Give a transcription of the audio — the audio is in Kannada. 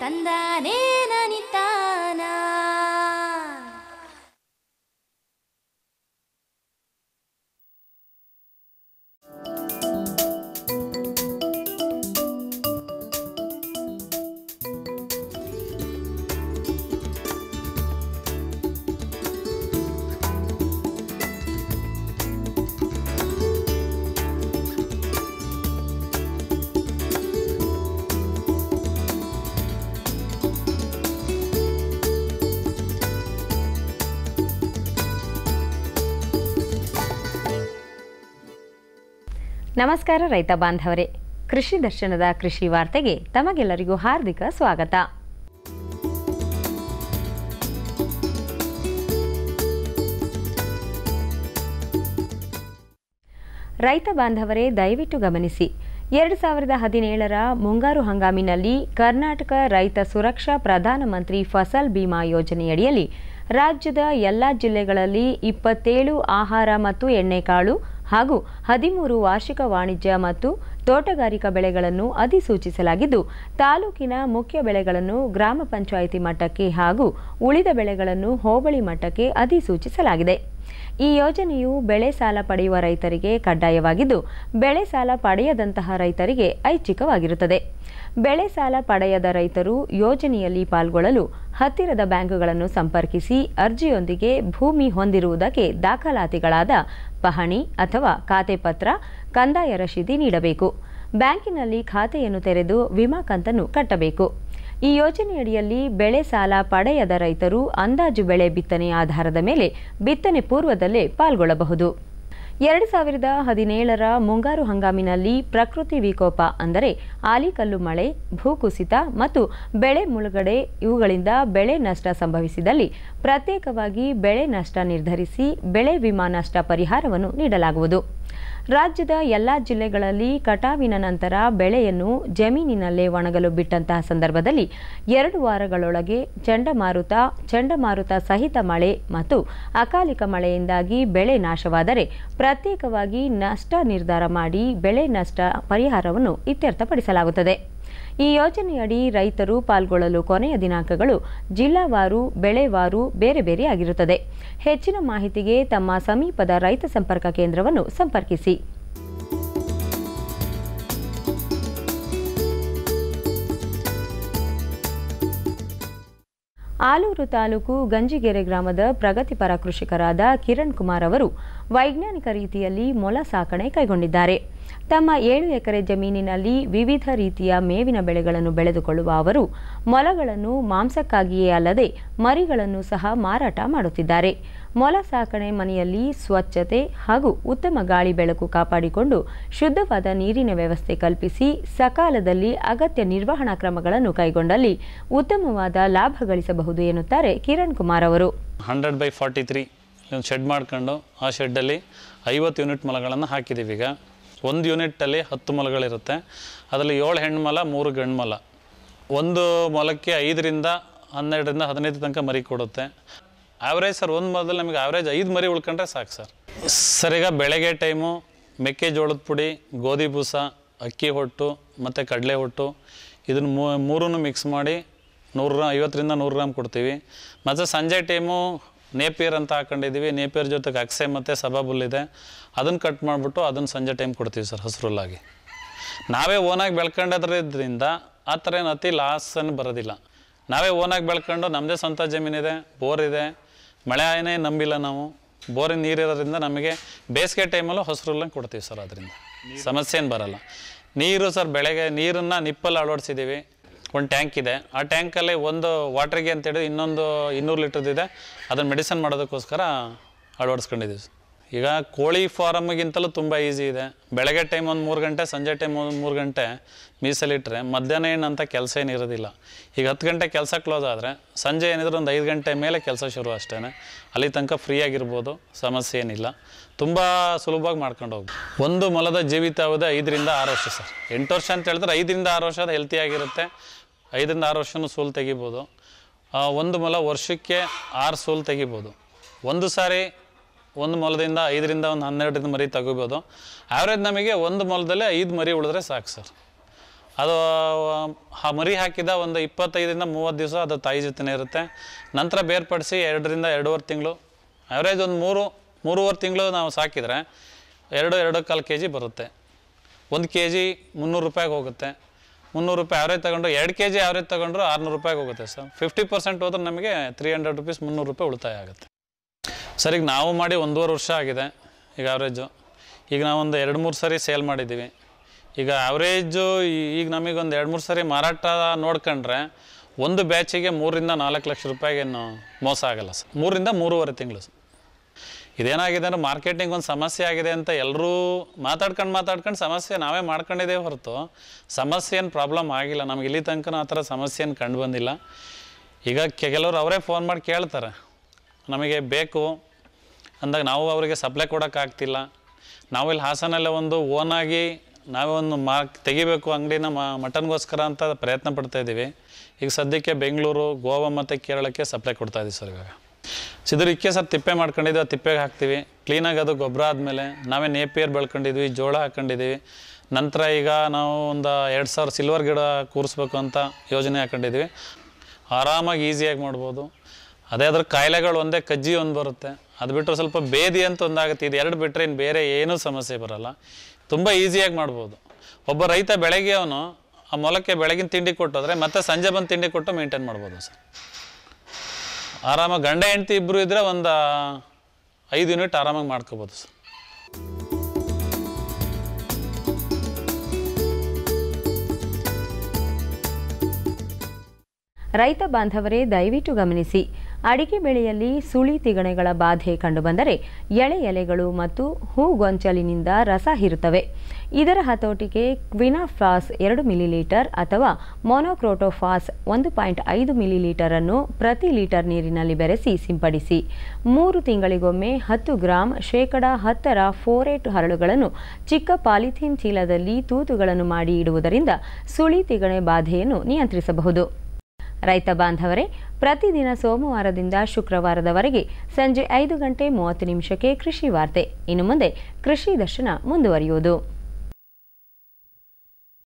ತಂದಾನೇ ನನಿತಾನ ನಮಸ್ಕಾರ ರೈತ ಬಾಂಧವರೇ ಕೃಷಿ ದರ್ಶನದ ಕೃಷಿ ವಾರ್ತೆಗೆ ತಮಗೆಲ್ಲರಿಗೂ ಹಾರ್ದಿಕ ಸ್ವಾಗತ ರೈತ ಬಾಂಧವರೇ ದಯವಿಟ್ಟು ಗಮನಿಸಿ ಎರಡು ಸಾವಿರದ ಹದಿನೇಳರ ಮುಂಗಾರು ಹಂಗಾಮಿನಲ್ಲಿ ಕರ್ನಾಟಕ ರೈತ ಸುರಕ್ಷಾ ಪ್ರಧಾನಮಂತ್ರಿ ಫಸಲ್ ಬಿಮಾ ಯೋಜನೆಯಡಿಯಲ್ಲಿ ರಾಜ್ಯದ ಎಲ್ಲ ಜಿಲ್ಲೆಗಳಲ್ಲಿ ಇಪ್ಪತ್ತೇಳು ಆಹಾರ ಮತ್ತು ಎಣ್ಣೆಕಾಳು ಹಾಗೂ ಹದಿಮೂರು ವಾರ್ಷಿಕ ವಾಣಿಜ್ಯ ಮತ್ತು ತೋಟಗಾರಿಕಾ ಬೆಳೆಗಳನ್ನು ಅಧಿಸೂಚಿಸಲಾಗಿದ್ದು ತಾಲೂಕಿನ ಮುಖ್ಯ ಬೆಳೆಗಳನ್ನು ಗ್ರಾಮ ಪಂಚಾಯಿತಿ ಮಟ್ಟಕ್ಕೆ ಹಾಗೂ ಉಳಿದ ಬೆಳೆಗಳನ್ನು ಹೋಬಳಿ ಮಟ್ಟಕ್ಕೆ ಅಧಿಸೂಚಿಸಲಾಗಿದೆ ಈ ಯೋಜನೆಯು ಬೆಳೆ ಸಾಲ ಪಡೆಯುವ ರೈತರಿಗೆ ಕಡ್ಡಾಯವಾಗಿದ್ದು ಬೆಳೆ ಸಾಲ ಪಡೆಯದಂತಹ ರೈತರಿಗೆ ಐಚ್ಛಿಕವಾಗಿರುತ್ತದೆ ಬೆಳೆ ಸಾಲ ಪಡೆಯದ ರೈತರು ಯೋಜನೆಯಲ್ಲಿ ಪಾಲ್ಗೊಳ್ಳಲು ಹತ್ತಿರದ ಬ್ಯಾಂಕುಗಳನ್ನು ಸಂಪರ್ಕಿಸಿ ಅರ್ಜಿಯೊಂದಿಗೆ ಭೂಮಿ ಹೊಂದಿರುವುದಕ್ಕೆ ದಾಖಲಾತಿಗಳಾದ ಪಹಣಿ ಅಥವಾ ಖಾತೆ ಪತ್ರ ಕಂದಾಯ ರಶೀದಿ ನೀಡಬೇಕು ಬ್ಯಾಂಕಿನಲ್ಲಿ ಖಾತೆಯನ್ನು ತೆರೆದು ವಿಮಾ ಕಂತನ್ನು ಕಟ್ಟಬೇಕು ಈ ಯೋಜನೆಯಡಿಯಲ್ಲಿ ಬೆಳೆ ಸಾಲ ಪಡೆಯದ ರೈತರು ಅಂದಾಜು ಬೆಳೆ ಬಿತ್ತನೆ ಆಧಾರದ ಮೇಲೆ ಬಿತ್ತನೆ ಪೂರ್ವದಲ್ಲೇ ಪಾಲ್ಗೊಳ್ಳಬಹುದು ಎರಡು ಸಾವಿರದ ಹದಿನೇಳರ ಮುಂಗಾರು ಹಂಗಾಮಿನಲ್ಲಿ ಪ್ರಕೃತಿ ವಿಕೋಪ ಅಂದರೆ ಆಲಿಕಲ್ಲು ಮಳೆ ಭೂಕುಸಿತ ಮತ್ತು ಬೆಳೆ ಮುಳುಗಡೆ ಇವುಗಳಿಂದ ಬೆಳೆ ನಷ್ಟ ಸಂಭವಿಸಿದಲ್ಲಿ ಪ್ರತ್ಯೇಕವಾಗಿ ಬೆಳೆ ನಷ್ಟ ನಿರ್ಧರಿಸಿ ಬೆಳೆ ವಿಮಾ ನಷ್ಟ ಪರಿಹಾರವನ್ನು ನೀಡಲಾಗುವುದು ರಾಜ್ಯದ ಎಲ್ಲ ಜಿಲ್ಲೆಗಳಲ್ಲಿ ಕಟಾವಿನ ನಂತರ ಬೆಳೆಯನ್ನು ಜಮೀನಿನಲ್ಲೇ ಒಣಗಲು ಬಿಟ್ಟಂತಹ ಸಂದರ್ಭದಲ್ಲಿ ಎರಡು ವಾರಗಳೊಳಗೆ ಚಂಡಮಾರುತ ಚಂಡಮಾರುತ ಸಹಿತ ಮಳೆ ಮತ್ತು ಅಕಾಲಿಕ ಮಳೆಯಿಂದಾಗಿ ಬೆಳೆ ನಾಶವಾದರೆ ಪ್ರತ್ಯೇಕವಾಗಿ ನಷ್ಟ ನಿರ್ಧಾರ ಮಾಡಿ ಬೆಳೆ ನಷ್ಟ ಪರಿಹಾರವನ್ನು ಇತ್ಯರ್ಥಪಡಿಸಲಾಗುತ್ತದೆ ಈ ಯೋಜನೆಯಡಿ ರೈತರು ಪಾಲ್ಗೊಳ್ಳಲು ಕೊನೆಯ ದಿನಾಂಕಗಳು ಜಿಲ್ಲಾವಾರು ಬೆಳೆವಾರು ಬೇರೆ ಬೇರೆ ಆಗಿರುತ್ತದೆ ಹೆಚ್ಚಿನ ಮಾಹಿತಿಗೆ ತಮ್ಮ ಸಮೀಪದ ರೈತ ಸಂಪರ್ಕ ಕೇಂದ್ರವನ್ನು ಸಂಪರ್ಕಿಸಿ ಆಲೂರು ತಾಲೂಕು ಗಂಜಿಗೆರೆ ಗ್ರಾಮದ ಪ್ರಗತಿಪರ ಕೃಷಿಕರಾದ ಕಿರಣ್ ಕುಮಾರ್ ಅವರು ವೈಜ್ಞಾನಿಕ ರೀತಿಯಲ್ಲಿ ಮೊಲ ಸಾಕಣೆ ಕೈಗೊಂಡಿದ್ದಾರೆ ತಮ್ಮ ಏಳು ಎಕರೆ ಜಮೀನಿನಲ್ಲಿ ವಿವಿಧ ರೀತಿಯ ಮೇವಿನ ಬೆಳೆಗಳನ್ನು ಬೆಳೆದುಕೊಳ್ಳುವ ಅವರು ಮೊಲಗಳನ್ನು ಮಾಂಸಕ್ಕಾಗಿಯೇ ಅಲ್ಲದೆ ಮರಿಗಳನ್ನು ಸಹ ಮಾರಾಟ ಮಾಡುತ್ತಿದ್ದಾರೆ ಮೊಲ ಸಾಕಣೆ ಮನೆಯಲ್ಲಿ ಸ್ವಚ್ಛತೆ ಹಾಗೂ ಉತ್ತಮ ಗಾಳಿ ಬೆಳಕು ಕಾಪಾಡಿಕೊಂಡು ಶುದ್ಧವಾದ ನೀರಿನ ವ್ಯವಸ್ಥೆ ಕಲ್ಪಿಸಿ ಸಕಾಲದಲ್ಲಿ ಅಗತ್ಯ ನಿರ್ವಹಣಾ ಕ್ರಮಗಳನ್ನು ಕೈಗೊಂಡಲ್ಲಿ ಉತ್ತಮವಾದ ಲಾಭ ಗಳಿಸಬಹುದು ಎನ್ನುತ್ತಾರೆ ಕಿರಣ್ ಕುಮಾರ್ ಅವರು ಹಂಡ್ರೆಡ್ ಬೈ ಫಾರ್ಟಿ ತ್ರೀ ಒಂದು ಶೆಡ್ ಮಾಡ್ಕೊಂಡು ಆ ಶೆಡ್ಡಲ್ಲಿ ಐವತ್ತು ಯೂನಿಟ್ ಮೊಲಗಳನ್ನು ಹಾಕಿದ್ದೀವಿ ಈಗ ಒಂದು ಯೂನಿಟ್ಟಲ್ಲಿ ಹತ್ತು ಮೊಲಗಳಿರುತ್ತೆ ಅದರಲ್ಲಿ ಏಳು ಹೆಣ್ಣು ಮೊಲ ಮೂರು ಗಂಡು ಮೊಲ ಒಂದು ಮೊಲಕ್ಕೆ ಐದರಿಂದ ಹನ್ನೆರಡರಿಂದ ಹದಿನೈದು ತನಕ ಮರಿ ಕೊಡುತ್ತೆ ಆವ್ರೇಜ್ ಸರ್ ಒಂದು ಮೊಲದಲ್ಲಿ ನಮಗೆ ಆವ್ರೇಜ್ ಐದು ಮರಿ ಉಳ್ಕೊಂಡ್ರೆ ಸಾಕು ಸರ್ ಸರ್ ಈಗ ಬೆಳಗ್ಗೆ ಟೈಮು ಮೆಕ್ಕೆಜೋಳದ ಪುಡಿ ಗೋಧಿ ಬೂಸ ಅಕ್ಕಿ ಹೊಟ್ಟು ಮತ್ತು ಕಡಲೆ ಹೊಟ್ಟು ಇದನ್ನು ಮೂರನ್ನು ಮಿಕ್ಸ್ ಮಾಡಿ ನೂರು ಐವತ್ತರಿಂದ ನೂರು ಗ್ರಾಮ್ ಕೊಡ್ತೀವಿ ಮತ್ತು ಸಂಜೆ ಟೈಮು ನೇಪಿಯರ್ ಅಂತ ಹಾಕೊಂಡಿದ್ದೀವಿ ನೇಪಿಯರ್ ಜೊತೆಗೆ ಅಕ್ಸೆ ಮತ್ತು ಸಬಾಬುಲ್ ಇದೆ ಅದನ್ನು ಕಟ್ ಮಾಡಿಬಿಟ್ಟು ಅದನ್ನು ಸಂಜೆ ಟೈಮ್ ಕೊಡ್ತೀವಿ ಸರ್ ಹಸ್ರುಲ್ಲಾಗಿ ನಾವೇ ಓನಾಗಿ ಬೆಳ್ಕೊಂಡದ್ರಿಂದ ಆ ಥರ ಏನು ಅತಿ ಲಾಸನ್ನು ಬರೋದಿಲ್ಲ ನಾವೇ ಓನಾಗಿ ಬೆಳ್ಕೊಂಡು ನಮ್ಮದೇ ಸ್ವಂತ ಜಮೀನಿದೆ ಬೋರ್ ಇದೆ ಮಳೆ ಏನೇ ನಂಬಿಲ್ಲ ನಾವು ಬೋರಿನ ನೀರಿರೋದ್ರಿಂದ ನಮಗೆ ಬೇಸಿಗೆ ಟೈಮಲ್ಲೂ ಹಸ್ರುಲ್ಲಂಗೆ ಕೊಡ್ತೀವಿ ಸರ್ ಅದರಿಂದ ಸಮಸ್ಯೆ ಏನು ಬರಲ್ಲ ನೀರು ಸರ್ ಬೆಳಗ್ಗೆ ನೀರನ್ನು ನಿಪ್ಪಲ್ಲಿ ಅಳವಡಿಸಿದ್ದೀವಿ ಒಂದು ಟ್ಯಾಂಕ್ ಇದೆ ಆ ಟ್ಯಾಂಕಲ್ಲಿ ಒಂದು ವಾಟ್ರಿಗೆ ಅಂತೇಳಿ ಇನ್ನೊಂದು ಇನ್ನೂರು ಲೀಟ್ರದ್ದಿದೆ ಅದನ್ನು ಮೆಡಿಸನ್ ಮಾಡೋದಕ್ಕೋಸ್ಕರ ಅಳವಡಿಸ್ಕೊಂಡಿದ್ದೀವಿ ಈಗ ಕೋಳಿ ಫಾರಮ್ಗಿಂತಲೂ ತುಂಬ ಈಸಿ ಇದೆ ಬೆಳಗ್ಗೆ ಟೈಮ್ ಒಂದು ಮೂರು ಗಂಟೆ ಸಂಜೆ ಟೈಮ್ ಒಂದು ಮೂರು ಗಂಟೆ ಮೀಸಲಿಟ್ಟರೆ ಮಧ್ಯಾಹ್ನ ಏನಂತ ಕೆಲಸ ಏನು ಇರೋದಿಲ್ಲ ಈಗ ಹತ್ತು ಗಂಟೆ ಕೆಲಸ ಕ್ಲೋಸ್ ಆದರೆ ಸಂಜೆ ಏನಿದ್ರು ಒಂದು ಐದು ಗಂಟೆ ಮೇಲೆ ಕೆಲಸ ಶುರು ಅಷ್ಟೇ ಅಲ್ಲಿ ತನಕ ಫ್ರೀ ಆಗಿರ್ಬೋದು ಸಮಸ್ಯೆ ಏನಿಲ್ಲ ತುಂಬ ಸುಲಭವಾಗಿ ಮಾಡ್ಕೊಂಡು ಹೋಗ್ಬೋದು ಒಂದು ಮೊಲದ ಜೀವಿತಾವಧಿ ಐದರಿಂದ ಆರು ವರ್ಷ ಸರ್ ಎಂಟು ವರ್ಷ ಅಂತ ಹೇಳಿದ್ರೆ ಐದರಿಂದ ಆರು ವರ್ಷ ಅದು ಹೆಲ್ತಿಯಾಗಿರುತ್ತೆ ಐದರಿಂದ ಆರು ವರ್ಷನೂ ಸೋಲು ತೆಗಿಬೋದು ಆ, ಒಂದು ಮೊಲ ವರ್ಷಕ್ಕೆ ಆರು ಸೋಲು ತೆಗಿಬೋದು ಒಂದು ಸಾರಿ ಒಂದು ಮೊಲದಿಂದ ಐದರಿಂದ ಒಂದು ಹನ್ನೆರಡರಿಂದ ಮರಿ ತಗೋಬೋದು ಆವ್ರೇಜ್ ನಮಗೆ ಒಂದು ಮೊಲದಲ್ಲೇ ಐದು ಮರಿ ಉಳಿದ್ರೆ ಸಾಕು ಸರ್ ಅದು ಆ ಮರಿ ಹಾಕಿದ ಒಂದು ಇಪ್ಪತ್ತೈದರಿಂದ ಮೂವತ್ತು ದಿವಸ ಅದು ತಾಯಿ ಜೊತೆನೇ ಇರುತ್ತೆ ನಂತರ ಬೇರ್ಪಡಿಸಿ ಎರಡರಿಂದ ಎರಡೂವರೆ ತಿಂಗಳು ಆವ್ರೇಜ್ ಒಂದು ಮೂರು ಮೂರುವರೆ ತಿಂಗಳು ನಾವು ಸಾಕಿದರೆ ಎರಡು ಎರಡು ಕಾಲು ಕೆ ಜಿ ಬರುತ್ತೆ ಒಂದು ಕೆ ಜಿ ಮುನ್ನೂರು ರೂಪಾಯಿಗೆ ಹೋಗುತ್ತೆ ಮುನ್ನೂರು ರೂಪಾಯಿ ಆವ್ರೇಜ್ ತಗೊಂಡು ಎರಡು ಕೆ ಜಿ ಆವ್ರೇಜ್ ತಗೊಂಡ್ರು ಆರುನೂರು ರೂಪಾಯಿಗೆ ಹೋಗುತ್ತೆ ಸರ್ ಫಿಫ್ಟಿ ಪರ್ಸೆಂಟ್ ಹೋದ್ರೆ ನಮಗೆ ತ್ರೀ ಹಂಡ್ರೆಡ್ ರುಪೀಸ್ ಮುನ್ನೂರು ರೂಪಾಯಿ ಉಳಿತಾಯ ಆಗುತ್ತೆ ಸರ್ ಈಗ ನಾವು ಮಾಡಿ ಒಂದೂವರೆ ವರ್ಷ ಆಗಿದೆ ಈಗ ಆವ್ರೇಜು ಈಗ ನಾವೊಂದು ಎರಡು ಮೂರು ಸರಿ ಸೇಲ್ ಮಾಡಿದ್ದೀವಿ ಈಗ ಆವ್ರೇಜು ಈಗ ನಮಗೊಂದು ಎರಡು ಮೂರು ಸರಿ ಮಾರಾಟ ನೋಡ್ಕೊಂಡ್ರೆ ಒಂದು ಬ್ಯಾಚಿಗೆ ಮೂರರಿಂದ ನಾಲ್ಕು ಲಕ್ಷ ರೂಪಾಯಿಗೇನು ಮೋಸ ಆಗಲ್ಲ ಸರ್ ಮೂರರಿಂದ ಮೂರುವರೆ ತಿಂಗಳು ಸರ್ ಇದೇನಾಗಿದೆ ಅಂದ್ರೆ ಮಾರ್ಕೆಟಿಂಗ್ ಒಂದು ಸಮಸ್ಯೆ ಆಗಿದೆ ಅಂತ ಎಲ್ಲರೂ ಮಾತಾಡ್ಕೊಂಡು ಮಾತಾಡ್ಕೊಂಡು ಸಮಸ್ಯೆ ನಾವೇ ಮಾಡ್ಕೊಂಡಿದ್ದೇವೆ ಹೊರತು ಸಮಸ್ಯೆ ಏನು ಪ್ರಾಬ್ಲಮ್ ಆಗಿಲ್ಲ ನಮ್ಗೆ ಇಲ್ಲಿ ತನಕ ಆ ಥರ ಸಮಸ್ಯೆ ಏನು ಕಂಡು ಬಂದಿಲ್ಲ ಈಗ ಕೆ- ಕೆಲವರು ಅವರೇ ಫೋನ್ ಮಾಡಿ ಕೇಳ್ತಾರೆ ನಮಗೆ ಬೇಕು ಅಂದಾಗ ನಾವು ಅವರಿಗೆ ಸಪ್ಲೈ ಕೊಡೋಕ್ಕಾಗ್ತಿಲ್ಲ ನಾವು ಇಲ್ಲಿ ಹಾಸನಲ್ಲೇ ಒಂದು ಓನಾಗಿ ನಾವೇ ಒಂದು ಮಾ ತೆಗಿಬೇಕು ಅಂಗಡಿನ ಮಟನ್ಗೋಸ್ಕರ ಅಂತ ಪ್ರಯತ್ನ ಪಡ್ತಾ ಇದ್ದೀವಿ ಈಗ ಸದ್ಯಕ್ಕೆ ಬೆಂಗಳೂರು ಗೋವಾ ಮತ್ತು ಕೇರಳಕ್ಕೆ ಸಪ್ಲೈ ಕೊಡ್ತಾ ಇದ್ದೀವಿ ಸರ್ ಇವಾಗ ಸಿದ್ರಿಕ್ಕೆ ಸರ್ ತಿಪ್ಪೆ ಮಾಡ್ಕೊಂಡಿದ್ವಿ ಆ ತಿಪ್ಪೆಗೆ ಹಾಕ್ತೀವಿ ಕ್ಲೀನಾಗಿ ಅದು ಗೊಬ್ಬರ ಆದಮೇಲೆ ನಾವೇ ನೇಪಿಯರ್ ಬೆಳ್ಕೊಂಡಿದ್ವಿ ಜೋಳ ಹಾಕ್ಕೊಂಡಿದ್ದೀವಿ ನಂತರ ಈಗ ನಾವು ಒಂದು ಎರಡು ಸಾವಿರ ಸಿಲ್ವರ್ ಗಿಡ ಕೂರಿಸ್ಬೇಕು ಅಂತ ಯೋಜನೆ ಹಾಕ್ಕೊಂಡಿದ್ವಿ ಆರಾಮಾಗಿ ಈಸಿಯಾಗಿ ಮಾಡ್ಬೋದು ಅದೇ ಅದ್ರ ಕಾಯಿಲೆಗಳು ಒಂದೇ ಕಜ್ಜಿ ಒಂದು ಬರುತ್ತೆ ಅದು ಬಿಟ್ಟರೆ ಸ್ವಲ್ಪ ಬೇದಿ ಅಂತ ಒಂದಾಗುತ್ತೆ ಇದು ಎರಡು ಬಿಟ್ಟರೆ ಇನ್ನು ಬೇರೆ ಏನೂ ಸಮಸ್ಯೆ ಬರಲ್ಲ ತುಂಬ ಈಸಿಯಾಗಿ ಮಾಡ್ಬೋದು ಒಬ್ಬ ರೈತ ಬೆಳಗ್ಗೆ ಅವನು ಆ ಮೊಲಕ್ಕೆ ಬೆಳಗಿನ ತಿಂಡಿ ಕೊಟ್ಟೋದ್ರೆ ಮತ್ತೆ ಸಂಜೆ ಬಂದು ತಿಂಡಿ ಕೊಟ್ಟು ಮೇಂಟೈನ್ ಮಾಡ್ಬೋದು ಸರ್ ಆರಾಮಾಗಿ ಗಂಡ ಹೆಂಡತಿ ಇಬ್ಬರು ಇದ್ದರೆ ಒಂದು ಐದು ಯೂನಿಟ್ ಆರಾಮಾಗಿ ಮಾಡ್ಕೋಬೋದು ಸರ್ ರೈತ ಬಾಂಧವರೇ ದಯವಿಟ್ಟು ಗಮನಿಸಿ ಅಡಿಕೆ ಬೆಳೆಯಲ್ಲಿ ಸುಳಿ ತಿಗಣೆಗಳ ಬಾಧೆ ಕಂಡುಬಂದರೆ ಎಳೆ ಎಲೆಗಳು ಮತ್ತು ಹೂಗೊಂಚಲಿನಿಂದ ರಸ ಹೀರುತ್ತವೆ ಇದರ ಹತೋಟಿಗೆ ಕ್ವಿನಾಫಾಸ್ ಎರಡು ಮಿಲಿಲೀಟರ್ ಅಥವಾ ಮೊನೊಕ್ರೋಟೋಫಾಸ್ ಒಂದು ಪಾಯಿಂಟ್ ಐದು ಮಿಲಿಲೀಟರ್ ಅನ್ನು ಪ್ರತಿ ಲೀಟರ್ ನೀರಿನಲ್ಲಿ ಬೆರೆಸಿ ಸಿಂಪಡಿಸಿ ಮೂರು ತಿಂಗಳಿಗೊಮ್ಮೆ ಹತ್ತು ಗ್ರಾಂ ಶೇಕಡ ಹತ್ತರ ಫೋರೇಟ್ ಹರಳುಗಳನ್ನು ಚಿಕ್ಕ ಪಾಲಿಥೀನ್ ಚೀಲದಲ್ಲಿ ತೂತುಗಳನ್ನು ಮಾಡಿ ಇಡುವುದರಿಂದ ಸುಳಿ ತಿಗಣೆ ಬಾಧೆಯನ್ನು ನಿಯಂತ್ರಿಸಬಹುದು ರೈತ ಬಾಂಧವರೇ ಪ್ರತಿದಿನ ಸೋಮವಾರದಿಂದ ಶುಕ್ರವಾರದವರೆಗೆ ಸಂಜೆ ಐದು ಗಂಟೆ ಮೂವತ್ತು ನಿಮಿಷಕ್ಕೆ ಕೃಷಿ ವಾರ್ತೆ ಇನ್ನು ಮುಂದೆ ಕೃಷಿ ದರ್ಶನ ಮುಂದುವರಿಯುವುದು